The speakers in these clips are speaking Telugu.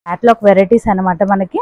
క్యాట్లాగ్ వెరైటీస్ అన్నమాట మనకి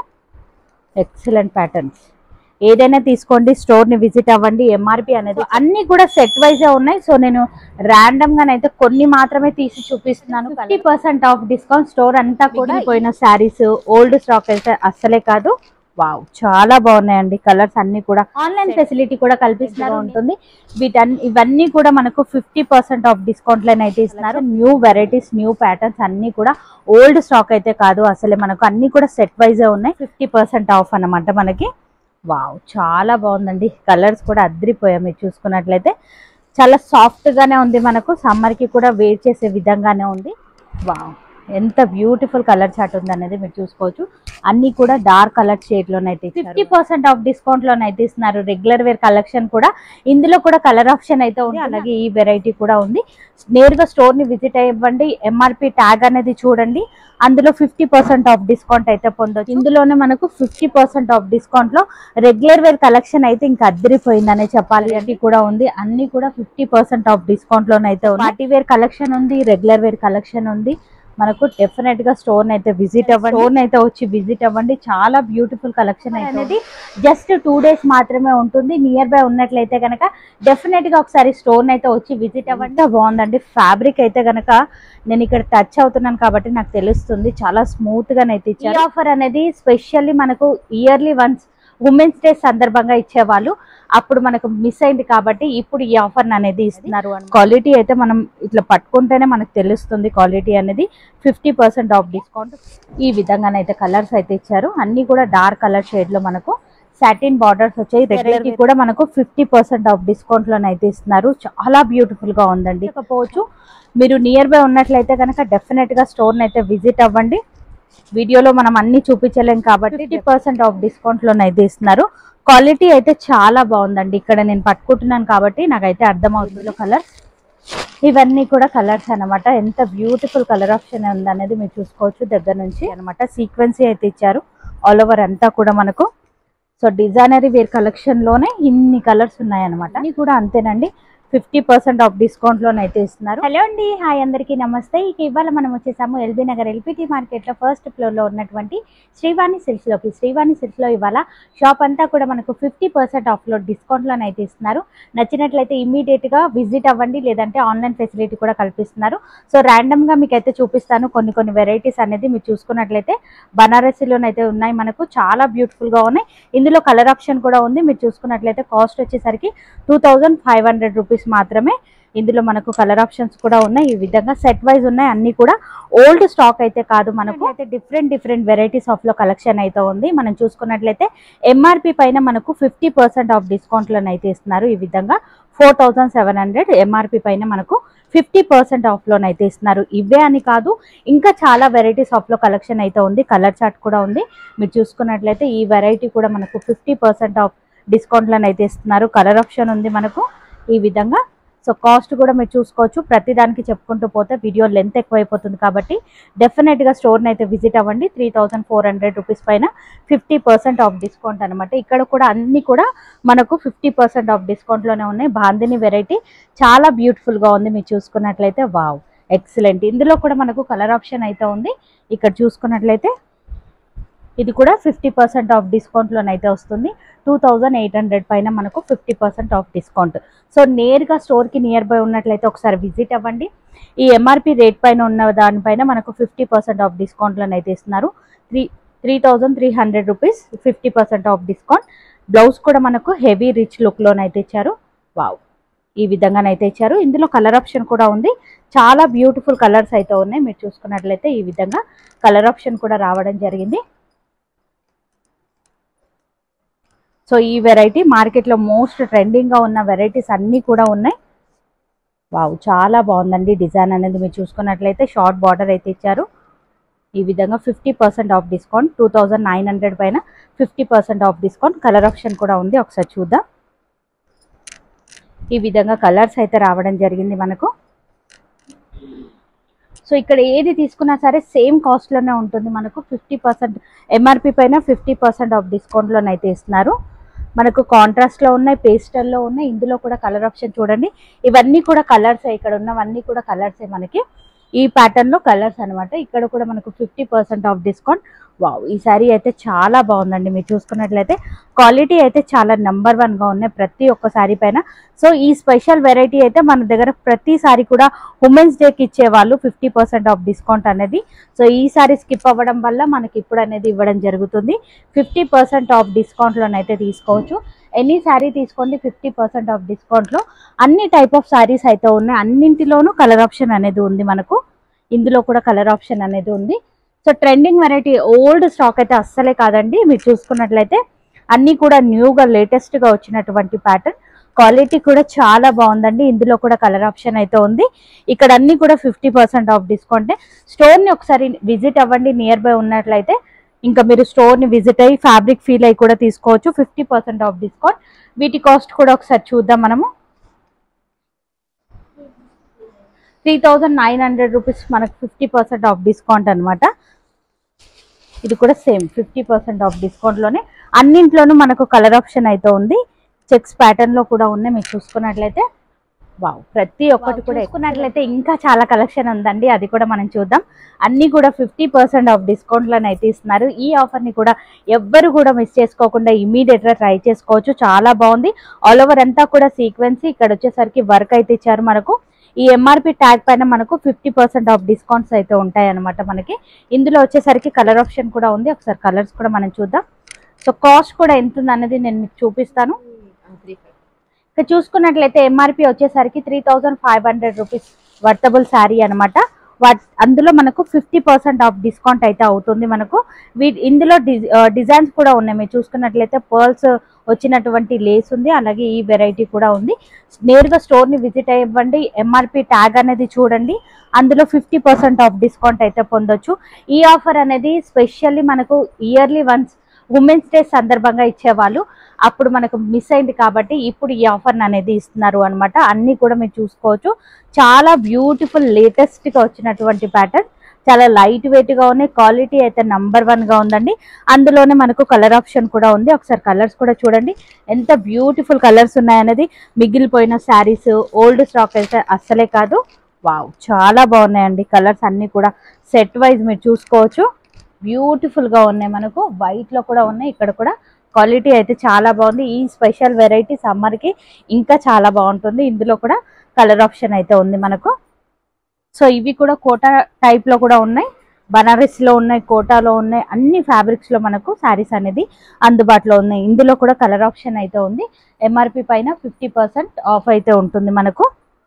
ఎక్సలెంట్ ప్యాటర్న్స్ ఏదైనా తీసుకోండి స్టోర్ ని విజిట్ అవ్వండి ఎంఆర్పి అనేది అన్ని కూడా సెట్ వైజ్ ఉన్నాయి సో నేను ర్యాండమ్ గానైతే కొన్ని మాత్రమే తీసి చూపిస్తున్నాను fifty percent off discount store అంతా కూడా పోయిన శారీస్ ఓల్డ్ స్టాక్ అయితే అస్సలే కాదు వావ్ చాలా బాగున్నాయండి కలర్స్ అన్ని కూడా ఆన్లైన్ ఫెసిలిటీ కూడా కల్పిస్తున్నారు ఉంటుంది వీటన్ని ఇవన్నీ కూడా మనకు fifty percent off discount line అయితే ఇస్తున్నారు న్యూ వెరైటీస్ న్యూ ప్యాటర్న్స్ అన్ని కూడా ఓల్డ్ స్టాక్ అయితే కాదు అసలే మనకు అన్ని కూడా సెట్ వైజే ఉన్నాయి ఫిఫ్టీ పర్సెంట్ ఆఫ్ అన్నమాట మనకి వావ్ చాలా బాగుందండి కలర్స్ కూడా అద్రిపోయాయి మీరు చూసుకున్నట్లయితే చాలా సాఫ్ట్ గానే ఉంది మనకు సమ్మర్ కి కూడా వేర్ చేసే విధంగానే ఉంది వావ్ ఎంత బ్యూటిఫుల్ కలర్ చార్ట్ ఉంది అనేది మీరు చూసుకోవచ్చు అన్ని కూడా డార్క్ కలర్ షేడ్ లోనైతే ఫిఫ్టీ పర్సెంట్ ఆఫ్ డిస్కౌంట్ లోనైతే ఇస్తున్నారు రెగ్యులర్ వేర్ కలెక్షన్ కూడా ఇందులో కూడా కలర్ ఆప్షన్ అయితే ఉంది అలాగే ఈ వెరైటీ కూడా ఉంది నేరుగా స్టోర్ ని విజిట్ అవ్వండి ఎంఆర్పి ట్యాగ్ అనేది చూడండి అందులో ఫిఫ్టీ పర్సెంట్ ఆఫ్ డిస్కౌంట్ అయితే పొందొచ్చు ఇందులోనే మనకు ఫిఫ్టీ పర్సెంట్ ఆఫ్ డిస్కౌంట్ లో రెగ్యులర్ వేర్ కలెక్షన్ అయితే ఇంకా అద్దరిపోయిందనే చెప్పాలి అది కూడా ఉంది అన్ని కూడా ఫిఫ్టీ పర్సెంట్ ఆఫ్ డిస్కౌంట్ లోనైతే ఉంది పార్టీ వేర్ కలెక్షన్ ఉంది రెగ్యులర్ వేర్ కలెక్షన్ ఉంది మనకు డెఫినెట్ గా స్టోర్ అయితే విజిట్ అవ్వండి స్టోర్ అయితే వచ్చి విజిట్ అవ్వండి చాలా బ్యూటిఫుల్ కలెక్షన్ అనేది జస్ట్ టూ డేస్ మాత్రమే ఉంటుంది నియర్ బై ఉన్నట్లయితే కనుక డెఫినెట్ గా ఒకసారి స్టోర్ అయితే వచ్చి విజిట్ అవ్వండి బాగుందండి ఫ్యాబ్రిక్ అయితే కనుక నేను ఇక్కడ టచ్ అవుతున్నాను కాబట్టి నాకు తెలుస్తుంది చాలా స్మూత్ గా అయితే ఇచ్చారు ఆఫర్ అనేది స్పెషల్లీ మనకు ఇయర్లీ వన్స్ ఉమెన్స్ డే సందర్భంగా ఇచ్చేవాళ్ళు అప్పుడు మనకు మిస్ అయింది కాబట్టి ఇప్పుడు ఈ ఆఫర్ అనేది ఇస్తున్నారు క్వాలిటీ అయితే మనం ఇట్లా పట్టుకుంటేనే మనకు తెలుస్తుంది క్వాలిటీ అనేది ఫిఫ్టీ పర్సెంట్ ఆఫ్ డిస్కౌంట్ ఈ విధంగానైతే కలర్స్ అయితే ఇచ్చారు అన్ని కూడా డార్క్ కలర్ షేడ్ లో మనకు సాటిన్ బార్డర్స్ వచ్చాయి రెగ్యులర్ కి కూడా మనకు ఫిఫ్టీ పర్సెంట్ ఆఫ్ డిస్కౌంట్ లోనైతే ఇస్తున్నారు చాలా బ్యూటిఫుల్ గా ఉందండి ఇకపోవచ్చు మీరు నియర్ బై ఉన్నట్లయితే కనుక డెఫినెట్ గా స్టోర్ అయితే విజిట్ అవ్వండి వీడియోలో మనం అన్ని చూపించలేం కాబట్టి ఫిఫ్టీ పర్సెంట్ ఆఫ్ డిస్కౌంట్ లోనైతే ఇస్తున్నారు క్వాలిటీ అయితే చాలా బాగుందండి ఇక్కడ నేను పట్టుకుంటున్నాను కాబట్టి నాకైతే అర్థమవుతుంది కలర్స్ ఇవన్నీ కూడా కలర్స్ అన్నమాట ఎంత బ్యూటిఫుల్ కలర్ ఆప్షన్ ఉంది అనేది మీరు చూసుకోవచ్చు దగ్గర నుంచి అన్నమాట సీక్వెన్సీ అయితే ఇచ్చారు ఆల్ ఓవర్ అంతా కూడా మనకు సో డిజైనరీ వేర్ కలెక్షన్ లోనే ఇన్ని కలర్స్ ఉన్నాయన్నమాట అన్ని కూడా అంతేనండి ఫిఫ్టీ పర్సెంట్ ఆఫ్ డిస్కౌంట్ లోనైతే ఇస్తున్నారు హలో అండి హాయ్ అందరికీ నమస్తే ఇక ఇవాళ మనం వచ్చేసాము ఎల్బీ నగర్ ఎల్పిటి మార్కెట్ లో ఫస్ట్ ఫ్లోర్ లో ఉన్నటువంటి శ్రీవాణి సిల్క్స్ లోకి శ్రీవాణి సిల్క్స్ లో ఇవాళ షాప్ అంతా కూడా మనకు ఫిఫ్టీ పర్సెంట్ ఆఫ్ లో డిస్కౌంట్ లోనైతే ఇస్తున్నారు నచ్చినట్లయితే ఇమీడియట్ గా విజిట్ అవ్వండి లేదంటే ఆన్లైన్ ఫెసిలిటీ కూడా కల్పిస్తున్నారు సో ర్యాండమ్ గా మీకు అయితే చూపిస్తాను కొన్ని కొన్ని వెరైటీస్ అనేది మీరు చూసుకున్నట్లయితే బనారసీలోనైతే ఉన్నాయి మనకు చాలా బ్యూటిఫుల్ గా ఉన్నాయి ఇందులో కలర్ ఆప్షన్ కూడా ఉంది మీరు చూసుకున్నట్లయితే కాస్ట్ వచ్చేసరికి two thousand five hundred rupees మాత్రమే ఇందులో మనకు కలర్ ఆప్షన్స్ కూడా ఉన్నాయి ఈ విధంగా సెట్ వైజ్ ఉన్నాయి అన్ని కూడా ఓల్డ్ స్టాక్ అయితే కాదు మనకు అయితే డిఫరెంట్ డిఫరెంట్ వెరైటీస్ ఆఫ్ లో కలెక్షన్ అయితే ఉంది మనం చూసుకున్నట్లయితే ఎంఆర్పి పైన మనకు ఫిఫ్టీ పర్సెంట్ ఆఫ్ డిస్కౌంట్ అయితే ఇస్తున్నారు ఈ విధంగా four thousand seven hundred MRP పైన మనకు ఫిఫ్టీ పర్సెంట్ ఆఫ్ లోన్ అయితే ఇస్తున్నారు ఇవే అని కాదు ఇంకా చాలా వెరైటీస్ ఆఫ్ లో కలెక్షన్ అయితే ఉంది కలర్ చార్ట్ కూడా ఉంది మీరు చూసుకున్నట్లయితే ఈ వెరైటీ కూడా మనకు ఫిఫ్టీ పర్సెంట్ ఆఫ్ డిస్కౌంట్లను అయితే ఇస్తున్నారు కలర్ ఆప్షన్ ఉంది మనకు ఈ విధంగా సో కాస్ట్ కూడా మీరు చూసుకోవచ్చు ప్రతి దానికి చెప్పుకుంటూ పోతే వీడియో లెంత్ ఎక్కువైపోతుంది కాబట్టి డెఫినెట్గా స్టోర్ని అయితే విజిట్ అవ్వండి three thousand four hundred rupees పైన ఫిఫ్టీ పర్సెంట్ ఆఫ్ డిస్కౌంట్ అనమాట ఇక్కడ కూడా అన్ని కూడా మనకు ఫిఫ్టీ పర్సెంట్ ఆఫ్ డిస్కౌంట్లోనే ఉన్నాయి బాందిని వెరైటీ చాలా బ్యూటిఫుల్గా ఉంది మీరు చూసుకున్నట్లయితే వావ్ ఎక్సలెంట్ ఇందులో కూడా మనకు కలర్ ఆప్షన్ అయితే ఉంది ఇక్కడ చూసుకున్నట్లయితే ఇది కూడా ఫిఫ్టీ పర్సెంట్ ఆఫ్ డిస్కౌంట్లోనైతే వస్తుంది టూ థౌజండ్ ఎయిట్ హండ్రెడ్ పైన మనకు fifty percent off discount so నేరుగా స్టోర్కి నియర్ బై ఉన్నట్లయితే ఒకసారి విజిట్ అవ్వండి ఈ ఎంఆర్పి రేట్ పైన ఉన్న దానిపైన మనకు ఫిఫ్టీ పర్సెంట్ ఆఫ్ డిస్కౌంట్లోనైతే ఇస్తున్నారు three three thousand three hundred rupees fifty percent off discount blouse కూడా మనకు హెవీ రిచ్ లుక్లోనైతే ఇచ్చారు వావ్ ఈ విధంగానైతే ఇచ్చారు ఇందులో కలర్ ఆప్షన్ కూడా ఉంది చాలా బ్యూటిఫుల్ కలర్స్ అయితే ఉన్నాయి మీరు చూసుకున్నట్లయితే ఈ విధంగా కలర్ ఆప్షన్ కూడా రావడం జరిగింది సో ఈ వెరైటీ మార్కెట్లో మోస్ట్ ట్రెండింగ్గా ఉన్న వెరైటీస్ అన్నీ కూడా ఉన్నాయి వావ్ చాలా బాగుందండి డిజైన్ అనేది మీరు చూసుకున్నట్లయితే షార్ట్ బార్డర్ అయితే ఇచ్చారు ఈ విధంగా fifty percent off discount two thousand nine hundred పైన fifty percent off discount colour option కూడా ఉంది ఒకసారి చూద్దాం ఈ విధంగా కలర్స్ అయితే రావడం జరిగింది మనకు సో ఇక్కడ ఏది తీసుకున్నా సరే సేమ్ కాస్ట్లోనే ఉంటుంది మనకు ఫిఫ్టీ పర్సెంట్ ఎంఆర్పి పైన ఫిఫ్టీ పర్సెంట్ ఆఫ్ డిస్కౌంట్లోనైతే ఇస్తున్నారు మనకు కాంట్రాస్ట్లో ఉన్నాయి పేస్టల్లో ఉన్నాయి ఇందులో కూడా కలర్ ఆప్షన్ చూడండి ఇవన్నీ కూడా కలర్సే ఇక్కడ ఉన్నవన్నీ కూడా కలర్సే మనకి ఈ ప్యాటర్న్ లో కలర్స్ అన్నమాట ఇక్కడ కూడా మనకు fifty percent off discount wow ఈ శారీ అయితే చాలా బాగుందండి మీరు చూసుకున్నట్లయితే క్వాలిటీ అయితే చాలా నెంబర్ వన్ గా ఉన్నాయి ప్రతి ఒక్క శారీ పైన సో ఈ స్పెషల్ వెరైటీ అయితే మన దగ్గర ప్రతి సారీ కూడా ఉమెన్స్ డేకి ఇచ్చే వాళ్ళు ఫిఫ్టీ పర్సెంట్ ఆఫ్ డిస్కౌంట్ అనేది సో ఈ సారీ స్కిప్ అవ్వడం వల్ల మనకి ఇప్పుడు అనేది ఇవ్వడం జరుగుతుంది ఫిఫ్టీ పర్సెంట్ ఆఫ్ డిస్కౌంట్లోనైతే తీసుకోవచ్చు ఎనీ శారీ తీసుకోండి ఫిఫ్టీ పర్సెంట్ ఆఫ్ డిస్కౌంట్లో అన్ని టైప్ ఆఫ్ శారీస్ అయితే ఉన్నాయి అన్నింటిలోనూ కలర్ ఆప్షన్ అనేది ఉంది మనకు ఇందులో కూడా కలర్ ఆప్షన్ అనేది ఉంది so trending variety old stock అయితే అస్సలే కాదండి మీరు చూసుకున్నట్లయితే అన్నీ కూడా న్యూగా లేటెస్ట్గా వచ్చినటువంటి ప్యాటర్న్ క్వాలిటీ కూడా చాలా బాగుందండి ఇందులో కూడా కలర్ ఆప్షన్ అయితే ఉంది ఇక్కడ అన్ని కూడా ఫిఫ్టీ పర్సెంట్ ఆఫ్ డిస్కౌంట్ స్టోర్ని ఒకసారి విజిట్ అవ్వండి నియర్ బై ఉన్నట్లయితే ఇంకా మీరు స్టోర్ని విజిట్ అయ్యి ఫ్యాబ్రిక్ ఫీల్ అయ్యి కూడా తీసుకోవచ్చు ఫిఫ్టీ పర్సెంట్ ఆఫ్ డిస్కౌంట్ వీటి కాస్ట్ కూడా ఒకసారి చూద్దాం మనము three thousand nine hundred rupees మనకు ఫిఫ్టీ పర్సెంట్ ఆఫ్ డిస్కౌంట్ అనమాట ఇది కూడా సేమ్ ఫిఫ్టీ పర్సెంట్ ఆఫ్ డిస్కౌంట్లోనే అన్నింట్లోనూ మనకు కలర్ ఆప్షన్ అయితే ఉంది చెక్స్ ప్యాటర్న్లో కూడా ఉన్నాయి మీరు చూసుకున్నట్లయితే వావ్ ప్రతి ఒక్కటి కూడా చూసుకున్నట్లయితే ఇంకా చాలా కలెక్షన్ ఉందండి అది కూడా మనం చూద్దాం అన్ని కూడా ఫిఫ్టీ పర్సెంట్ ఆఫ్ డిస్కౌంట్లను అయితే ఇస్తున్నారు ఈ ఆఫర్ని కూడా ఎవ్వరు కూడా మిస్ చేసుకోకుండా ఇమీడియట్గా ట్రై చేసుకోవచ్చు చాలా బాగుంది ఆల్ ఓవర్ అంతా కూడా సీక్వెన్స్ ఇక్కడ వచ్చేసరికి వర్క్ అయితే ఇచ్చారు మనకు ఈ ఎంఆర్పి ట్యాగ్ పైన మనకు ఫిఫ్టీ పర్సెంట్ ఆఫ్ డిస్కౌంట్స్ అయితే ఉంటాయి అనమాట మనకి ఇందులో వచ్చేసరికి కలర్ ఆప్షన్ కూడా ఉంది ఒకసారి కలర్స్ కూడా మనం చూద్దాం సో కాస్ట్ కూడా ఎంత ఉంది అన్నది నేను మీకు చూపిస్తాను ఇక్కడ చూసుకున్నట్లయితే ఎంఆర్పి వచ్చేసరికి three thousand five hundred rupees worthable sari అనమాట వాట్ అందులో మనకు ఫిఫ్టీ పర్సెంట్ ఆఫ్ డిస్కౌంట్ అయితే అవుతుంది మనకు వీ ఇందులో డిజైన్స్ కూడా ఉన్నాయి మీరు చూసుకున్నట్లయితే పర్ల్స్ వచ్చినటువంటి లేస్ ఉంది అలాగే ఈ వెరైటీ కూడా ఉంది నేరుగా స్టోర్ని విజిట్ అవ్వండి ఎంఆర్పి ట్యాగ్ అనేది చూడండి అందులో ఫిఫ్టీ పర్సెంట్ ఆఫ్ డిస్కౌంట్ అయితే పొందొచ్చు ఈ ఆఫర్ అనేది స్పెషల్లీ మనకు ఇయర్లీ వన్స్ ఉమెన్స్ డే సందర్భంగా ఇచ్చేవాళ్ళు అప్పుడు మనకు మిస్ అయింది కాబట్టి ఇప్పుడు ఈ ఆఫర్ అనేది ఇస్తున్నారు అనమాట అన్ని కూడా మీరు చూసుకోవచ్చు చాలా బ్యూటిఫుల్ లేటెస్ట్ గా వచ్చినటువంటి ప్యాటర్న్ చాలా లైట్ వెయిట్ గా ఉన్నాయి క్వాలిటీ అయితే నంబర్ వన్ గా ఉందండి అందులోనే మనకు కలర్ ఆప్షన్ కూడా ఉంది ఒకసారి కలర్స్ కూడా చూడండి ఎంత బ్యూటిఫుల్ కలర్స్ ఉన్నాయనేది మిగిలిపోయిన శారీస్ ఓల్డ్ స్టాక్ అయితే అస్సలే కాదు వావ్ చాలా బాగున్నాయండి కలర్స్ అన్ని కూడా సెట్ వైజ్ మీరు చూసుకోవచ్చు బ్యూటిఫుల్ గా ఉన్నాయి మనకు వైట్ లో కూడా ఉన్నాయి ఇక్కడ కూడా క్వాలిటీ అయితే చాలా బాగుంది ఈ స్పెషల్ వెరైటీ సమ్మర్ కి ఇంకా చాలా బాగుంటుంది ఇందులో కూడా కలర్ ఆప్షన్ అయితే ఉంది మనకు సో ఇవి కూడా కోటా టైప్ లో కూడా ఉన్నాయి బనారస్ లో ఉన్నాయి కోటాలో ఉన్నాయి అన్ని ఫ్యాబ్రిక్స్ లో మనకు శారీస్ అనేది అందుబాటులో ఉన్నాయి ఇందులో కూడా కలర్ ఆప్షన్ అయితే ఉంది ఎంఆర్పి పైన ఫిఫ్టీ ఆఫ్ అయితే ఉంటుంది మనకు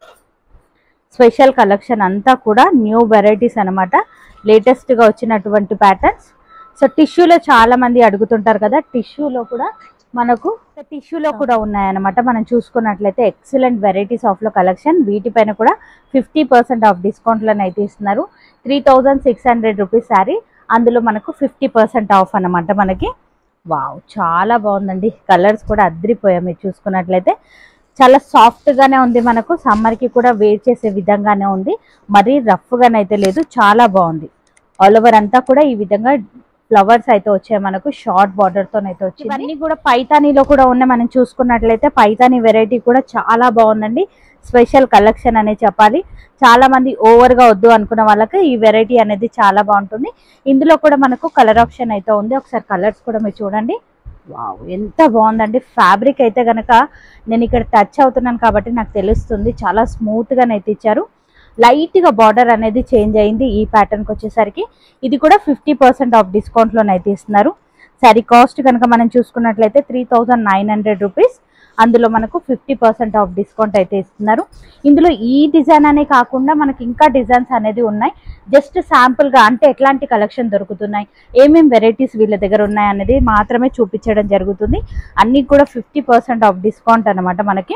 స్పెషల్ కలెక్షన్ అంతా కూడా న్యూ వెరైటీస్ అనమాట లేటెస్ట్గా వచ్చినటువంటి ప్యాటర్న్స్ సో టిష్యూలో చాలా మంది అడుగుతుంటారు కదా టిష్యూలో కూడా మనకు టిష్యూలో కూడా ఉన్నాయన్నమాట మనం చూసుకున్నట్లయితే ఎక్సలెంట్ వెరైటీస్ ఆఫ్ లో కలెక్షన్ వీటిపైన కూడా ఫిఫ్టీ పర్సెంట్ ఆఫ్ డిస్కౌంట్లను అయితే ఇస్తున్నారు three thousand six hundred rupees sari అందులో మనకు ఫిఫ్టీ పర్సెంట్ ఆఫ్ అనమాట మనకి వావ్ చాలా బాగుందండి కలర్స్ కూడా అద్రిపోయాయి మీరు చూసుకున్నట్లయితే చాలా సాఫ్ట్ గానే ఉంది మనకు సమ్మర్ కి కూడా వేర్ చేసే విధంగానే ఉంది మరీ రఫ్ గానైతే లేదు చాలా బాగుంది ఆల్ ఓవర్ అంతా కూడా ఈ విధంగా ఫ్లవర్స్ అయితే వచ్చాయి మనకు షార్ట్ బార్డర్ తో అయితే వచ్చింది ఇవన్నీ కూడా పైతానీలో కూడా ఉన్నాయి మనం చూసుకున్నట్లయితే పైతానీ వెరైటీ కూడా చాలా బాగుందండి స్పెషల్ కలెక్షన్ అనే చెప్పాలి చాలా మంది ఓవర్ గా వద్దు అనుకున్న వాళ్ళకి ఈ వెరైటీ అనేది చాలా బాగుంటుంది ఇందులో కూడా మనకు కలర్ ఆప్షన్ అయితే ఉంది ఒకసారి కలర్స్ కూడా మీరు చూడండి వావ్ ఎంత బాగుందండి ఫ్యాబ్రిక్ అయితే గనక నేను ఇక్కడ టచ్ అవుతున్నాను కాబట్టి నాకు తెలుస్తుంది చాలా స్మూత్ గానైతే ఇచ్చారు లైట్ గా బార్డర్ అనేది చేంజ్ అయింది ఈ ప్యాటర్న్ కి వచ్చేసరికి ఇది కూడా ఫిఫ్టీ పర్సెంట్ ఆఫ్ డిస్కౌంట్ లోనైతే ఇస్తున్నారు సారీ కాస్ట్ కనుక మనం చూసుకున్నట్లయితే three thousand nine hundred rupees అందులో మనకు ఫిఫ్టీ పర్సెంట్ ఆఫ్ డిస్కౌంట్ అయితే ఇస్తున్నారు ఇందులో ఈ డిజైన్ అనే కాకుండా మనకి ఇంకా డిజైన్స్ అనేది ఉన్నాయి జస్ట్ శాంపుల్ గా అంటే ఎట్లాంటి కలెక్షన్ దొరుకుతున్నాయి ఏమేం వెరైటీస్ వీళ్ళ దగ్గర ఉన్నాయి అనేది మాత్రమే చూపించడం జరుగుతుంది అన్ని కూడా ఫిఫ్టీ పర్సెంట్ ఆఫ్ డిస్కౌంట్ అనమాట మనకి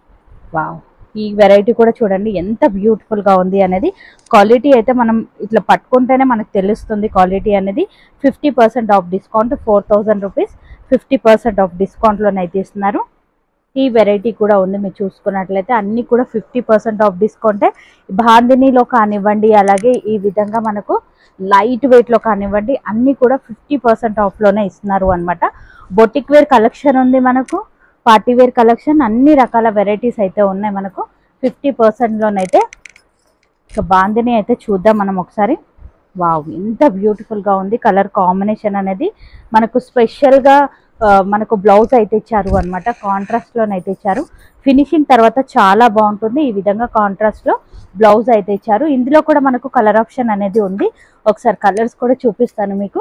వావ్ ఈ వెరైటీ కూడా చూడండి ఎంత బ్యూటిఫుల్ గా ఉంది అనేది క్వాలిటీ అయితే మనం ఇట్లా పట్టుకుంటేనే మనకు తెలుస్తుంది క్వాలిటీ అనేది fifty percent off discount four thousand rupees fifty percent off డిస్కౌంట్లోనైతే ఇస్తున్నారు ఈ వెరైటీ కూడా ఉంది మీరు చూసుకున్నట్లయితే అన్ని కూడా ఫిఫ్టీ పర్సెంట్ ఆఫ్ డిస్కౌంటే బాందినీలో కానివ్వండి అలాగే ఈ విధంగా మనకు లైట్ వెయిట్లో కానివ్వండి అన్ని కూడా ఫిఫ్టీ పర్సెంట్ ఆఫ్లోనే ఇస్తున్నారు అనమాట బొటిక్ వేర్ కలెక్షన్ ఉంది మనకు పార్టీ వేర్ కలెక్షన్ అన్ని రకాల వెరైటీస్ అయితే ఉన్నాయి మనకు ఫిఫ్టీ పర్సెంట్లోనైతే ఇక బాందిని అయితే చూద్దాం మనం ఒకసారి వావ్ ఎంత బ్యూటిఫుల్గా ఉంది కలర్ కాంబినేషన్ అనేది మనకు స్పెషల్గా మనకు బ్లౌజ్ అయితే ఇచ్చారు అనమాట కాంట్రాస్ట్లోనైతే ఇచ్చారు ఫినిషింగ్ తర్వాత చాలా బాగుంటుంది ఈ విధంగా కాంట్రాస్ట్లో బ్లౌజ్ అయితే ఇచ్చారు ఇందులో కూడా మనకు కలర్ ఆప్షన్ అనేది ఉంది ఒకసారి కలర్స్ కూడా చూపిస్తాను మీకు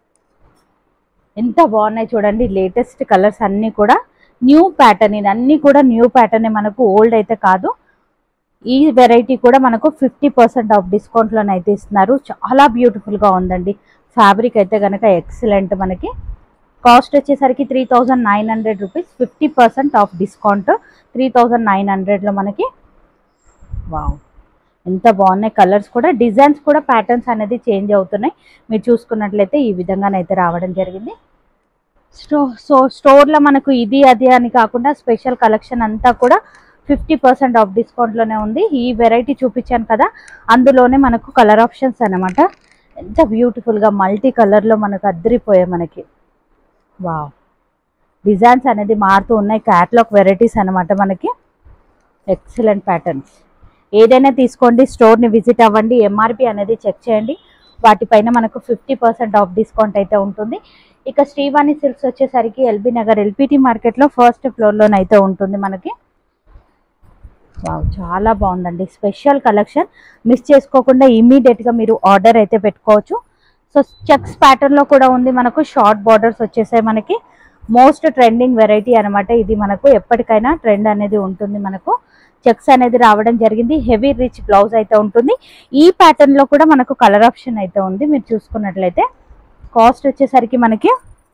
ఎంత బాగున్నాయి చూడండి లేటెస్ట్ కలర్స్ అన్నీ కూడా న్యూ ప్యాటర్న్ ఇది అన్నీ కూడా న్యూ ప్యాటర్న్ మనకు ఓల్డ్ అయితే కాదు ఈ వెరైటీ కూడా మనకు ఫిఫ్టీ పర్సెంట్ ఆఫ్ డిస్కౌంట్లోనైతే ఇస్తున్నారు చాలా బ్యూటిఫుల్గా ఉందండి ఫ్యాబ్రిక్ అయితే కనుక ఎక్సలెంట్ మనకి కాస్ట్ వచ్చేసరికి three thousand nine hundred rupees fifty percent off discount three thousand nine హండ్రెడ్లో మనకి వావ్ ఎంత బాగున్నాయి కలర్స్ కూడా డిజైన్స్ కూడా ప్యాటర్న్స్ అనేది చేంజ్ అవుతున్నాయి మీరు చూసుకున్నట్లయితే ఈ విధంగానైతే రావడం జరిగింది స్టో సో స్టోర్లో మనకు ఇది అది అని కాకుండా స్పెషల్ కలెక్షన్ అంతా కూడా ఫిఫ్టీ పర్సెంట్ ఆఫ్ డిస్కౌంట్లోనే ఉంది ఈ వెరైటీ చూపించాను కదా అందులోనే మనకు కలర్ ఆప్షన్స్ అనమాట ఎంత బ్యూటిఫుల్గా మల్టీ కలర్లో మనకు అద్దరిపోయాయి మనకి వావ్ డిజైన్స్ అనేది మారుతూ ఉన్నాయి క్యాట్లాగ్ వెరైటీస్ అనమాట మనకి ఎక్సలెంట్ ప్యాటర్న్స్ ఏదైనా తీసుకోండి స్టోర్ని విజిట్ అవ్వండి ఎంఆర్పి అనేది చెక్ చేయండి వాటిపైన మనకు ఫిఫ్టీ పర్సెంట్ ఆఫ్ డిస్కౌంట్ అయితే ఉంటుంది ఇక శ్రీవాణి సిల్క్స్ వచ్చేసరికి ఎల్బీ నగర్ ఎల్పిటి మార్కెట్లో ఫస్ట్ ఫ్లోర్లోనైతే ఉంటుంది మనకి వావ్ చాలా బాగుందండి స్పెషల్ కలెక్షన్ మిస్ చేసుకోకుండా ఇమీడియట్గా మీరు ఆర్డర్ అయితే పెట్టుకోవచ్చు సో చెక్స్ ప్యాటర్న్లో కూడా ఉంది మనకు షార్ట్ బార్డర్స్ వచ్చేసాయి మనకి మోస్ట్ ట్రెండింగ్ వెరైటీ అనమాట ఇది మనకు ఎప్పటికైనా ట్రెండ్ అనేది ఉంటుంది మనకు చెక్స్ అనేది రావడం జరిగింది హెవీ రిచ్ బ్లౌజ్ అయితే ఉంటుంది ఈ ప్యాటర్న్ లో కూడా మనకు కలర్ ఆప్షన్ అయితే ఉంది మీరు చూసుకున్నట్లయితే కాస్ట్ వచ్చేసరికి మనకి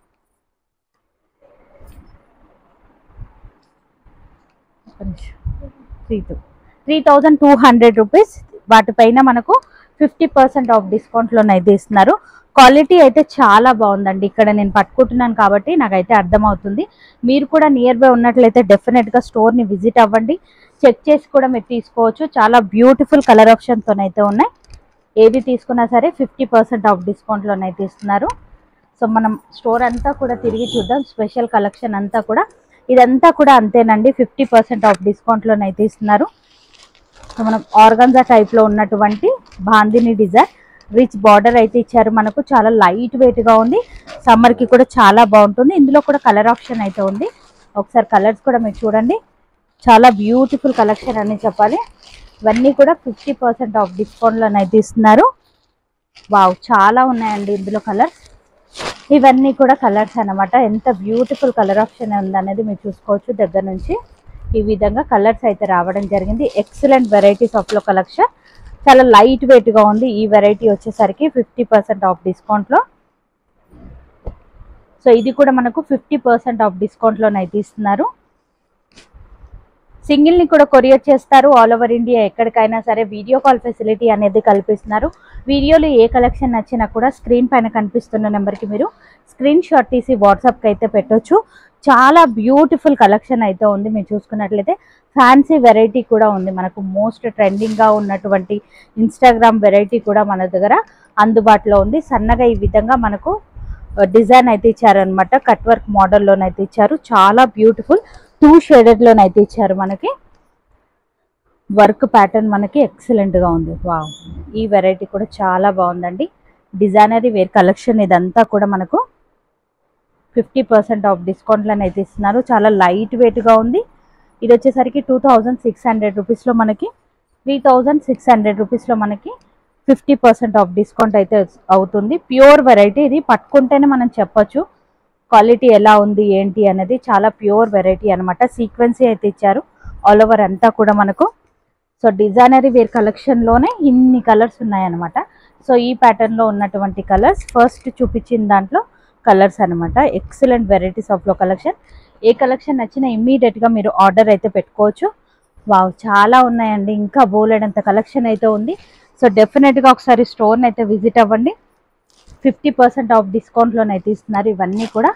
three two three thousand two hundred rupees వాటిపైన మనకు ఫిఫ్టీ పర్సెంట్ ఆఫ్ డిస్కౌంట్లోనైతే ఇస్తున్నారు క్వాలిటీ అయితే చాలా బాగుందండి ఇక్కడ నేను పట్టుకుంటున్నాను కాబట్టి నాకైతే అర్థమవుతుంది మీరు కూడా నియర్ బై ఉన్నట్లయితే డెఫినెట్గా స్టోర్ని విజిట్ అవ్వండి చెక్ చేసి కూడా మీరు తీసుకోవచ్చు చాలా బ్యూటిఫుల్ కలర్ ఆప్షన్తోనైతే ఉన్నాయి ఏది తీసుకున్నా సరే ఫిఫ్టీ పర్సెంట్ ఆఫ్ డిస్కౌంట్లోనైతే ఇస్తున్నారు సో మనం స్టోర్ అంతా కూడా తిరిగి చూద్దాం స్పెషల్ కలెక్షన్ అంతా కూడా ఇదంతా కూడా అంతేనండి ఫిఫ్టీ పర్సెంట్ ఆఫ్ డిస్కౌంట్లోనైతే ఇస్తున్నారు సో మనం ఆర్గన్జా టైప్లో ఉన్నటువంటి బాందిని డిజైన్ రిచ్ బార్డర్ అయితే ఇచ్చారు మనకు చాలా లైట్ వెయిట్గా ఉంది సమ్మర్కి కూడా చాలా బాగుంటుంది ఇందులో కూడా కలర్ ఆప్షన్ అయితే ఉంది ఒకసారి కలర్స్ కూడా మీరు చూడండి చాలా బ్యూటిఫుల్ కలెక్షన్ అని చెప్పాలి ఇవన్నీ కూడా ఫిఫ్టీ పర్సెంట్ ఆఫ్ డిస్కౌంట్లోనైతే ఇస్తున్నారు వావ్ చాలా ఉన్నాయండి ఇందులో కలర్స్ ఇవన్నీ కూడా కలర్స్ అన్నమాట ఎంత బ్యూటిఫుల్ కలర్ ఆప్షన్ ఉందనేది మీరు చూసుకోవచ్చు దగ్గర నుంచి ఈ విధంగా కలర్స్ అయితే రావడం జరిగింది ఎక్సలెంట్ వెరైటీస్ ఆఫ్ లో కలెక్షన్ చాలా లైట్ వెయిట్ గా ఉంది ఈ వెరైటీ వచ్చేసరికి ఫిఫ్టీ పర్సెంట్ ఆఫ్ డిస్కౌంట్ లో సో ఇది కూడా మనకు ఫిఫ్టీ పర్సెంట్ ఆఫ్ డిస్కౌంట్ లోనైతే ఇస్తున్నారు సింగిల్ ని కూడా కొరియర్ చేస్తారు ఆల్ ఓవర్ ఇండియా ఎక్కడికైనా సరే వీడియో కాల్ ఫెసిలిటీ అనేది కల్పిస్తున్నారు వీడియోలో ఏ కలెక్షన్ నచ్చినా కూడా స్క్రీన్ పైన కనిపిస్తున్న నెంబర్కి మీరు స్క్రీన్ షాట్ తీసి వాట్సాప్కి అయితే పెట్టొచ్చు చాలా బ్యూటిఫుల్ కలెక్షన్ అయితే ఉంది మీరు చూసుకున్నట్లయితే ఫ్యాన్సీ వెరైటీ కూడా ఉంది మనకు మోస్ట్ ట్రెండింగ్గా ఉన్నటువంటి ఇన్స్టాగ్రామ్ వెరైటీ కూడా మన దగ్గర అందుబాటులో ఉంది సన్నగా ఈ విధంగా మనకు డిజైన్ అయితే ఇచ్చారనమాట కట్ వర్క్ మోడల్లోనైతే ఇచ్చారు చాలా బ్యూటిఫుల్ టూ షేడెడ్లోనైతే ఇచ్చారు మనకి వర్క్ ప్యాటర్న్ మనకి ఎక్సలెంట్గా ఉంది వావ్ ఈ వెరైటీ కూడా చాలా బాగుందండి డిజైనరీ వేర్ కలెక్షన్ ఇదంతా కూడా మనకు ఫిఫ్టీ పర్సెంట్ ఆఫ్ డిస్కౌంట్లను అయితే ఇస్తున్నారు చాలా లైట్ వెయిట్గా ఉంది ఇది వచ్చేసరికి టూ థౌజండ్ సిక్స్ హండ్రెడ్ రూపీస్లో మనకి త్రీ థౌజండ్ సిక్స్ హండ్రెడ్ రూపీస్లో మనకి ఫిఫ్టీ పర్సెంట్ ఆఫ్ డిస్కౌంట్ అయితే అవుతుంది ప్యూర్ వెరైటీ ఇది పట్టుకుంటేనే మనం చెప్పొచ్చు క్వాలిటీ ఎలా ఉంది ఏంటి అనేది చాలా ప్యూర్ వెరైటీ అనమాట సీక్వెన్సీ అయితే ఇచ్చారు ఆల్ ఓవర్ అంతా కూడా మనకు సో డిజైనరీ వేర్ కలెక్షన్లోనే ఇన్ని కలర్స్ ఉన్నాయన్నమాట సో ఈ ప్యాటర్న్లో ఉన్నటువంటి కలర్స్ ఫస్ట్ చూపించిన దాంట్లో కలర్స్ అనమాట ఎక్సలెంట్ వెరైటీస్ ఆఫ్ లో కలెక్షన్ ఏ కలెక్షన్ నచ్చినా ఇమ్మీడియట్గా మీరు ఆర్డర్ అయితే పెట్టుకోవచ్చు వావ్ చాలా ఉన్నాయండి ఇంకా బోలెడంత కలెక్షన్ అయితే ఉంది సో డెఫినెట్గా ఒకసారి స్టోర్ని అయితే విజిట్ అవ్వండి ఫిఫ్టీ పర్సెంట్ ఆఫ్ డిస్కౌంట్లోనైతే ఇస్తున్నారు ఇవన్నీ కూడా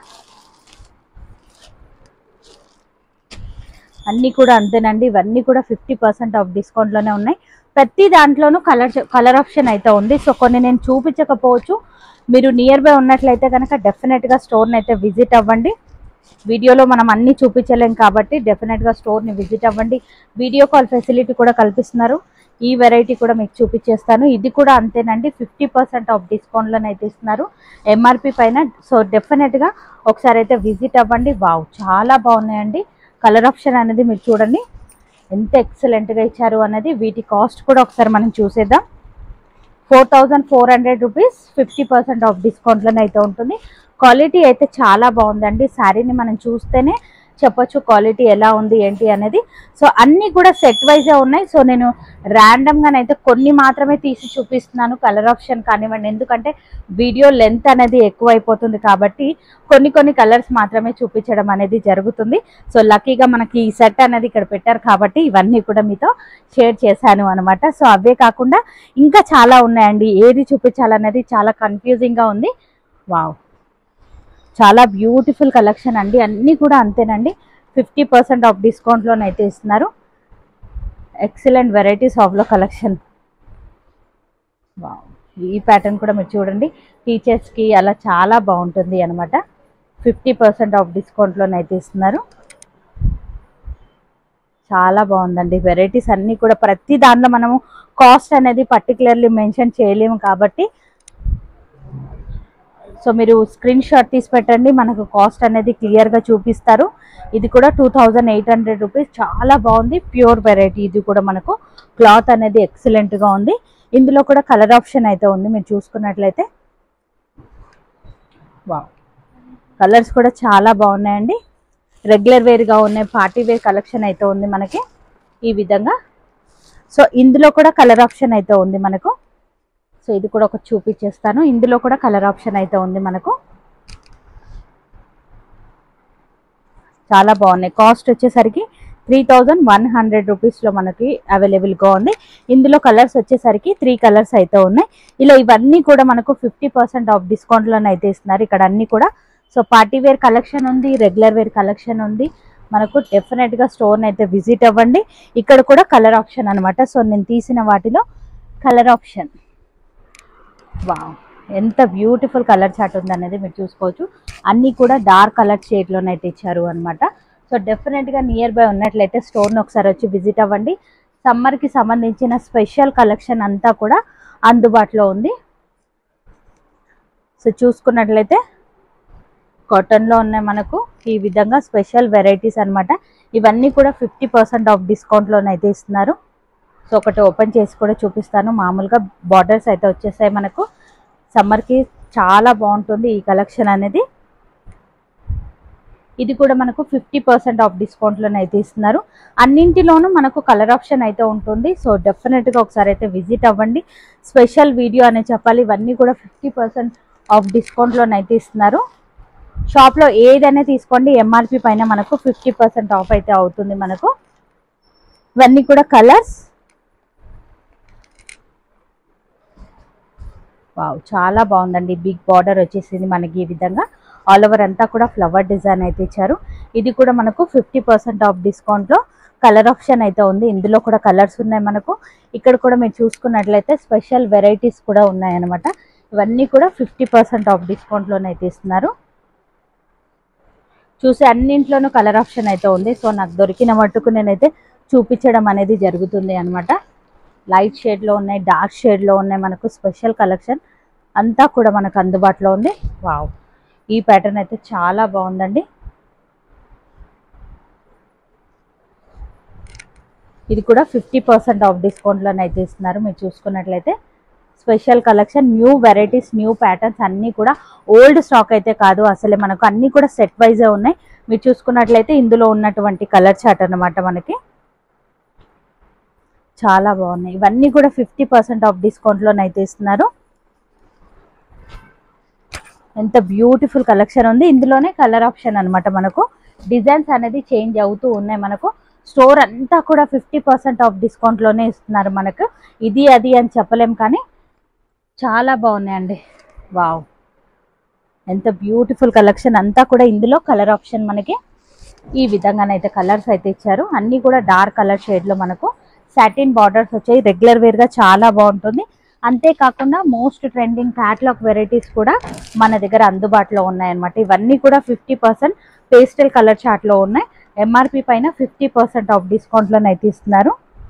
అన్నీ కూడా అంతేనండి ఇవన్నీ కూడా ఫిఫ్టీ పర్సెంట్ ఆఫ్ డిస్కౌంట్లోనే ఉన్నాయి ప్రతి దాంట్లోనూ కలర్ కలర్ ఆప్షన్ అయితే ఉంది సో కొన్ని నేను చూపించకపోవచ్చు మీరు నియర్ బై ఉన్నట్లయితే కనుక డెఫినెట్గా స్టోర్ని అయితే విజిట్ అవ్వండి వీడియోలో మనం అన్ని చూపించలేం కాబట్టి డెఫినెట్గా స్టోర్ని విజిట్ అవ్వండి వీడియో కాల్ ఫెసిలిటీ కూడా కల్పిస్తున్నారు ఈ వెరైటీ కూడా మీకు చూపించేస్తాను ఇది కూడా అంతేనండి ఫిఫ్టీ పర్సెంట్ ఆఫ్ డిస్కౌంట్లోనైతే ఇస్తున్నారు ఎంఆర్పి పైన సో డెఫినెట్గా ఒకసారి అయితే విజిట్ అవ్వండి వావ్ చాలా బాగున్నాయండి కలర్ ఆప్షన్ అనేది మీరు చూడండి ఎంత ఎక్సలెంట్గా ఇచ్చారు అనేది వీటి కాస్ట్ కూడా ఒకసారి మనం చూసేద్దాం four thousand four hundred rupees fifty percent off డిస్కౌంట్లోనే అయితే ఉంటుంది క్వాలిటీ అయితే చాలా బాగుందండి శారీని మనం చూస్తేనే చెప్పొచ్చు క్వాలిటీ ఎలా ఉంది ఏంటి అనేది సో అన్నీ కూడా సెట్ వైజే ఉన్నాయి సో నేను ర్యాండమ్గానైతే కొన్ని మాత్రమే తీసి చూపిస్తున్నాను కలర్ ఆప్షన్ కానివ్వండి ఎందుకంటే వీడియో లెంత్ అనేది ఎక్కువ అయిపోతుంది కాబట్టి కొన్ని కొన్ని కలర్స్ మాత్రమే చూపించడం అనేది జరుగుతుంది సో లక్కీగా మనకి ఈ సెట్ అనేది ఇక్కడ పెట్టారు కాబట్టి ఇవన్నీ కూడా మీతో షేర్ చేశాను అనమాట సో అవే కాకుండా ఇంకా చాలా ఉన్నాయండి ఏది చూపించాలనేది చాలా కన్ఫ్యూజింగ్గా ఉంది వావ్ చాలా బ్యూటిఫుల్ కలెక్షన్ అండి అన్నీ కూడా అంతేనండి ఫిఫ్టీ పర్సెంట్ ఆఫ్ డిస్కౌంట్లోనైతే ఇస్తున్నారు ఎక్సలెంట్ వెరైటీస్ ఆఫ్లో కలెక్షన్ వావ్ ఈ ప్యాటర్న్ కూడా మీరు చూడండి టీచర్స్కి అలా చాలా బాగుంటుంది అనమాట ఫిఫ్టీ పర్సెంట్ ఆఫ్ డిస్కౌంట్లోనైతే ఇస్తున్నారు చాలా బాగుందండి వెరైటీస్ అన్నీ కూడా ప్రతి దాంట్లో మనము కాస్ట్ అనేది పర్టికులర్లీ మెన్షన్ చేయలేము కాబట్టి సో మీరు స్క్రీన్ షాట్ తీసి పెట్టండి మనకు కాస్ట్ అనేది క్లియర్గా చూపిస్తారు ఇది కూడా two thousand eight hundred rupees చాలా బాగుంది ప్యూర్ వెరైటీ ఇది కూడా మనకు క్లాత్ అనేది ఎక్సలెంట్గా ఉంది ఇందులో కూడా కలర్ ఆప్షన్ అయితే ఉంది మీరు చూసుకున్నట్లయితే వా కలర్స్ కూడా చాలా బాగున్నాయండి రెగ్యులర్ వేర్గా ఉన్నాయి పార్టీ వేర్ కలెక్షన్ అయితే ఉంది మనకి ఈ విధంగా సో ఇందులో కూడా కలర్ ఆప్షన్ అయితే ఉంది మనకు సో ఇది కూడా ఒక చూపించేస్తాను ఇందులో కూడా కలర్ ఆప్షన్ అయితే ఉంది మనకు చాలా బాగున్నాయి కాస్ట్ వచ్చేసరికి త్రీ థౌజండ్ వన్ హండ్రెడ్ రూపీస్లో మనకి అవైలబుల్గా ఉంది ఇందులో కలర్స్ వచ్చేసరికి త్రీ కలర్స్ అయితే ఉన్నాయి ఇలా ఇవన్నీ కూడా మనకు ఫిఫ్టీ పర్సెంట్ ఆఫ్ డిస్కౌంట్లోనే అయితే ఇస్తున్నారు ఇక్కడ అన్నీ కూడా సో పార్టీ వేర్ కలెక్షన్ ఉంది రెగ్యులర్ వేర్ కలెక్షన్ ఉంది మనకు డెఫినెట్గా స్టోర్ని అయితే విజిట్ అవ్వండి ఇక్కడ కూడా కలర్ ఆప్షన్ అనమాట సో నేను తీసిన వాటిలో కలర్ ఆప్షన్ వావ్ ఎంత బ్యూటిఫుల్ కలర్ చాట్ ఉంది అనేది మీరు చూసుకోవచ్చు అన్నీ కూడా డార్క్ కలర్ షేడ్లోనైతే ఇచ్చారు అనమాట సో డెఫినెట్గా నియర్ బై ఉన్నట్లయితే స్టోర్ని ఒకసారి వచ్చి విజిట్ అవ్వండి సమ్మర్కి సంబంధించిన స్పెషల్ కలెక్షన్ అంతా కూడా అందుబాటులో ఉంది సో చూసుకున్నట్లయితే కాటన్లో ఉన్నాయి మనకు ఈ విధంగా స్పెషల్ వెరైటీస్ అన్నమాట ఇవన్నీ కూడా ఫిఫ్టీ పర్సెంట్ ఆఫ్ డిస్కౌంట్లోనైతే ఇస్తున్నారు సో ఒకటి ఓపెన్ చేసి కూడా చూపిస్తాను మామూలుగా బార్డర్స్ అయితే వచ్చేసాయి మనకు సమ్మర్కి చాలా బాగుంటుంది ఈ కలెక్షన్ అనేది ఇది కూడా మనకు ఫిఫ్టీ పర్సెంట్ ఆఫ్ డిస్కౌంట్లోనే అయితే ఇస్తున్నారు అన్నింటిలోనూ మనకు కలర్ ఆప్షన్ అయితే ఉంటుంది సో డెఫినెట్గా ఒకసారి అయితే విజిట్ అవ్వండి స్పెషల్ వీడియో అనే చెప్పాలి ఇవన్నీ కూడా ఫిఫ్టీ పర్సెంట్ ఆఫ్ డిస్కౌంట్లోనైతే ఇస్తున్నారు షాప్లో ఏదైనా తీసుకోండి ఎంఆర్పి పైన మనకు ఫిఫ్టీ పర్సెంట్ ఆఫ్ అయితే అవుతుంది మనకు ఇవన్నీ కూడా కలర్స్ వావ్ చాలా బాగుందండి బిగ్ బార్డర్ వచ్చేసింది మనకి ఈ విధంగా ఆల్ ఓవర్ అంతా కూడా ఫ్లవర్ డిజైన్ అయితే ఇచ్చారు ఇది కూడా మనకు ఫిఫ్టీ పర్సెంట్ ఆఫ్ డిస్కౌంట్లో కలర్ ఆప్షన్ అయితే ఉంది ఇందులో కూడా కలర్స్ ఉన్నాయి మనకు ఇక్కడ కూడా మీరు చూసుకున్నట్లయితే స్పెషల్ వెరైటీస్ కూడా ఉన్నాయన్నమాట ఇవన్నీ కూడా ఫిఫ్టీ పర్సెంట్ ఆఫ్ డిస్కౌంట్లోనైతే ఇస్తున్నారు చూసి అన్నింట్లోనూ కలర్ ఆప్షన్ అయితే ఉంది సో నాకు దొరికిన మట్టుకు నేనైతే చూపించడం అనేది జరుగుతుంది అనమాట లైట్ షేడ్లో ఉన్నాయి డార్క్ షేడ్లో ఉన్నాయి మనకు స్పెషల్ కలెక్షన్ అంతా కూడా మనకు అందుబాటులో ఉంది వావ్ ఈ ప్యాటర్న్ అయితే చాలా బాగుందండి ఇది కూడా ఫిఫ్టీ పర్సెంట్ ఆఫ్ డిస్కౌంట్లోనే అయితే ఇస్తున్నారు మీరు చూసుకున్నట్లయితే special collection new varieties new patterns అన్నీ కూడా ఓల్డ్ స్టాక్ అయితే కాదు అసలే మనకు అన్నీ కూడా సెట్ వైజే ఉన్నాయి మీరు చూసుకున్నట్లయితే ఇందులో ఉన్నటువంటి కలర్ చార్ట్ అన్నమాట మనకి చాలా బాగున్నాయి ఇవన్నీ కూడా ఫిఫ్టీ పర్సెంట్ ఆఫ్ డిస్కౌంట్లోనైతే ఇస్తున్నారు ఎంత బ్యూటిఫుల్ కలెక్షన్ ఉంది ఇందులోనే కలర్ ఆప్షన్ అన్నమాట మనకు డిజైన్స్ అనేది చేంజ్ అవుతూ ఉన్నాయి మనకు స్టోర్ అంతా కూడా ఫిఫ్టీ పర్సెంట్ ఆఫ్ డిస్కౌంట్లోనే ఇస్తున్నారు మనకు ఇది అది అని చెప్పలేం కానీ చాలా బాగున్నాయండి వావ్ ఎంత బ్యూటిఫుల్ కలెక్షన్ అంతా కూడా ఇందులో కలర్ ఆప్షన్ మనకి ఈ విధంగానైతే కలర్స్ అయితే ఇచ్చారు అన్నీ కూడా డార్క్ కలర్ షేడ్లో మనకు సాటిన్ బార్డర్స్ వచ్చాయి రెగ్యులర్ వేర్గా చాలా బాగుంటుంది అంతేకాకుండా మోస్ట్ ట్రెండింగ్ క్యాట్లాగ్ వెరైటీస్ కూడా మన దగ్గర అందుబాటులో ఉన్నాయన్నమాట ఇవన్నీ కూడా ఫిఫ్టీ పర్సెంట్ పేస్టల్ కలర్ చార్ట్లో ఉన్నాయి ఎంఆర్పి పైన ఫిఫ్టీ పర్సెంట్ ఆఫ్ డిస్కౌంట్లోనే అయితే ఇస్తున్నారు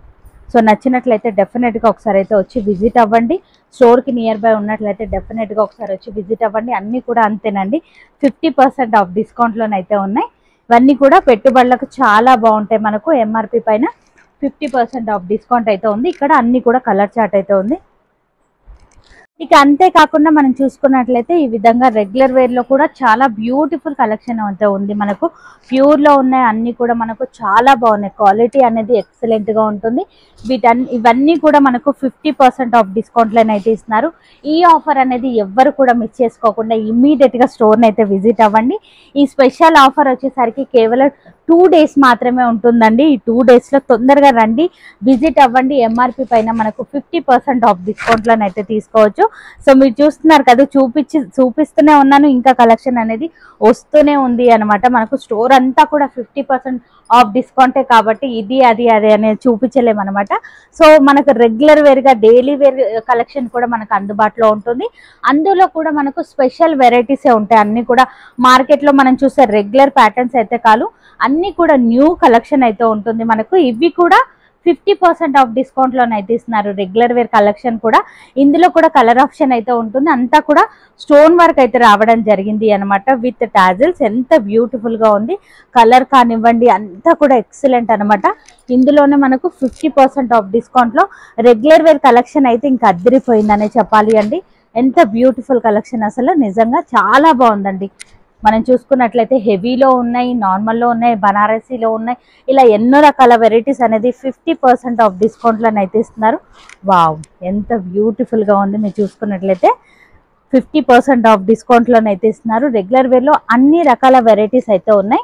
సో నచ్చినట్లయితే డెఫినెట్గా ఒకసారి అయితే వచ్చి విజిట్ అవ్వండి స్టోర్కి నియర్ బై ఉన్నట్లయితే డెఫినెట్గా ఒకసారి వచ్చి విజిట్ అవ్వండి అన్నీ కూడా అంతేనండి ఫిఫ్టీ పర్సెంట్ ఆఫ్ డిస్కౌంట్లోనైతే ఉన్నాయి ఇవన్నీ కూడా పెట్టుబడులకు చాలా బాగుంటాయి మనకు ఎంఆర్పి పైన ఫిఫ్టీ పర్సెంట్ ఆఫ్ డిస్కౌంట్ అయితే ఉంది ఇక్కడ అన్ని కూడా కలర్ చార్ట్ అయితే ఉంది ఇక అంతేకాకుండా మనం చూసుకున్నట్లయితే ఈ విధంగా రెగ్యులర్ వేర్ లో కూడా చాలా బ్యూటిఫుల్ కలెక్షన్ అయితే ఉంది మనకు ప్యూర్ లో ఉన్నాయి అన్ని కూడా మనకు చాలా బాగున్నాయి క్వాలిటీ అనేది ఎక్సలెంట్ గా ఉంటుంది వీటన్ని ఇవన్నీ కూడా మనకు fifty percent off discount line అయితే ఇస్తున్నారు ఈ ఆఫర్ అనేది ఎవ్వరు కూడా మిస్ చేసుకోకుండా ఇమ్మీడియట్ గా స్టోర్ అయితే విజిట్ అవ్వండి ఈ స్పెషల్ ఆఫర్ వచ్చేసరికి కేవలం టూ డేస్ మాత్రమే ఉంటుందండి ఈ టూ డేస్ లో తొందరగా రండి విజిట్ అవ్వండి ఎంఆర్పి పైన మనకు ఫిఫ్టీ పర్సెంట్ ఆఫ్ డిస్కౌంట్లను అయితే తీసుకోవచ్చు సో మీరు చూస్తున్నారు కదా చూపించి చూపిస్తూనే ఉన్నాను ఇంకా కలెక్షన్ అనేది వస్తూనే ఉంది అనమాట మనకు స్టోర్ అంతా కూడా ఫిఫ్టీ పర్సెంట్ ఆఫ్ డిస్కౌంటే కాబట్టి ఇది అది అది అనేది చూపించలేము అనమాట సో మనకు రెగ్యులర్ వేర్గా డైలీ వేర్ కలెక్షన్ కూడా మనకు అందుబాటులో ఉంటుంది అందులో కూడా మనకు స్పెషల్ వెరైటీసే ఉంటాయి అన్ని కూడా మార్కెట్లో మనం చూసే రెగ్యులర్ ప్యాటర్న్స్ అయితే కాదు అన్ని కూడా న్యూ కలెక్షన్ అయితే ఉంటుంది మనకు ఇవి కూడా ఫిఫ్టీ పర్సెంట్ ఆఫ్ డిస్కౌంట్లోనే అయితే ఇస్తున్నారు రెగ్యులర్ వేర్ కలెక్షన్ కూడా ఇందులో కూడా కలర్ ఆప్షన్ అయితే ఉంటుంది అంతా కూడా స్టోన్ వర్క్ అయితే రావడం జరిగింది అనమాట విత్ టాజిల్స్ ఎంత బ్యూటిఫుల్ గా ఉంది కలర్ కానివ్వండి అంతా కూడా ఎక్సలెంట్ అనమాట ఇందులోనే మనకు ఫిఫ్టీ పర్సెంట్ ఆఫ్ డిస్కౌంట్ లో రెగ్యులర్ వేర్ కలెక్షన్ అయితే ఇంకా అద్దరిపోయిందనే చెప్పాలి అండి ఎంత బ్యూటిఫుల్ కలెక్షన్ అసలు నిజంగా చాలా బాగుందండి మనం చూసుకున్నట్లయితే హెవీలో ఉన్నాయి నార్మల్లో ఉన్నాయి బనారసీలో ఉన్నాయి ఇలా ఎన్నో రకాల వెరైటీస్ అనేది ఫిఫ్టీ పర్సెంట్ ఆఫ్ డిస్కౌంట్లను అయితే ఇస్తున్నారు వావ్ ఎంత బ్యూటిఫుల్గా ఉంది మీరు చూసుకున్నట్లయితే ఫిఫ్టీ పర్సెంట్ ఆఫ్ డిస్కౌంట్లను అయితే ఇస్తున్నారు రెగ్యులర్ వేర్లో అన్ని రకాల వెరైటీస్ అయితే ఉన్నాయి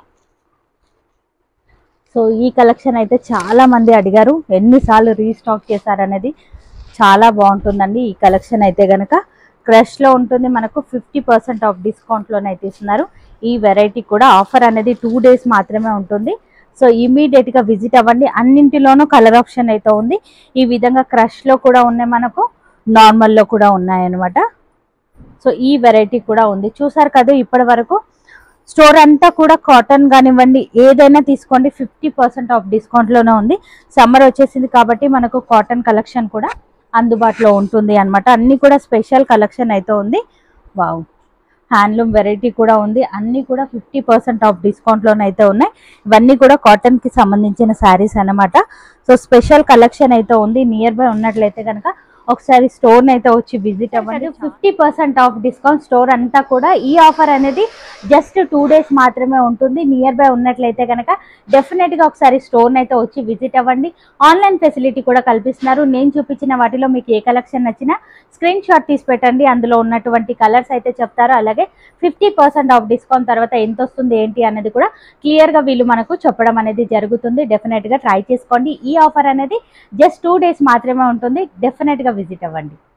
సో ఈ కలెక్షన్ అయితే చాలా మంది అడిగారు ఎన్నిసార్లు రీస్టాక్ చేశారనేది చాలా బాగుంటుందండి ఈ కలెక్షన్ అయితే గనక క్రష్ లో ఉంటుంది మనకు ఫిఫ్టీ పర్సెంట్ ఆఫ్ డిస్కౌంట్ లోనైతే ఇస్తున్నారు ఈ వెరైటీ కూడా ఆఫర్ అనేది టూ డేస్ మాత్రమే ఉంటుంది సో ఇమీడియట్ గా విజిట్ అవ్వండి అన్నింటిలోనూ కలర్ ఆప్షన్ అయితే ఉంది ఈ విధంగా క్రష్ లో కూడా ఉన్నాయి మనకు నార్మల్ లో కూడా ఉన్నాయి అన్నమాట సో ఈ వెరైటీ కూడా ఉంది చూసారు కదా ఇప్పటి వరకు స్టోర్ అంతా కూడా కాటన్ కానివ్వండి ఏదైనా తీసుకోండి ఫిఫ్టీ పర్సెంట్ ఆఫ్ డిస్కౌంట్లోనే ఉంది సమ్మర్ వచ్చేసింది కాబట్టి మనకు కాటన్ కలెక్షన్ కూడా అందుబాటులో ఉంటుంది అన్నమాట అన్ని కూడా స్పెషల్ కలెక్షన్ అయితే ఉంది వావ్ హ్యాండ్లూమ్ వెరైటీ కూడా ఉంది అన్ని కూడా ఫిఫ్టీ పర్సెంట్ ఆఫ్ డిస్కౌంట్లోనే అయితే ఉన్నాయి ఇవన్నీ కూడా కాటన్ కి సంబంధించిన శారీస్ అన్నమాట సో స్పెషల్ కలెక్షన్ అయితే ఉంది నియర్ బై ఉన్నట్లయితే కనుక ఒకసారి స్టోర్ అయితే వచ్చి విజిట్ అవ్వండి fifty percent off discount store అంతా కూడా ఈ ఆఫర్ అనేది జస్ట్ టూ డేస్ మాత్రమే ఉంటుంది నియర్ బై ఉన్నట్లయితే కనుక డెఫినెట్ గా ఒకసారి స్టోర్ అయితే వచ్చి విజిట్ అవ్వండి ఆన్లైన్ ఫెసిలిటీ కూడా కల్పిస్తున్నారు నేను చూపించిన వాటిలో మీకు ఏ కలెక్షన్ నచ్చినా స్క్రీన్ షాట్ తీసి పెట్టండి అందులో ఉన్నటువంటి కలర్స్ అయితే చెప్తారు అలాగే ఫిఫ్టీ పర్సెంట్ ఆఫ్ డిస్కౌంట్ తర్వాత ఎంత వస్తుంది ఏంటి అనేది కూడా క్లియర్ గా వీళ్ళు మనకు చెప్పడం అనేది జరుగుతుంది డెఫినెట్ గా ట్రై చేసుకోండి ఈ ఆఫర్ అనేది జస్ట్ టూ డేస్ మాత్రమే ఉంటుంది డెఫినెట్ గా విజిట్ అవ్వండి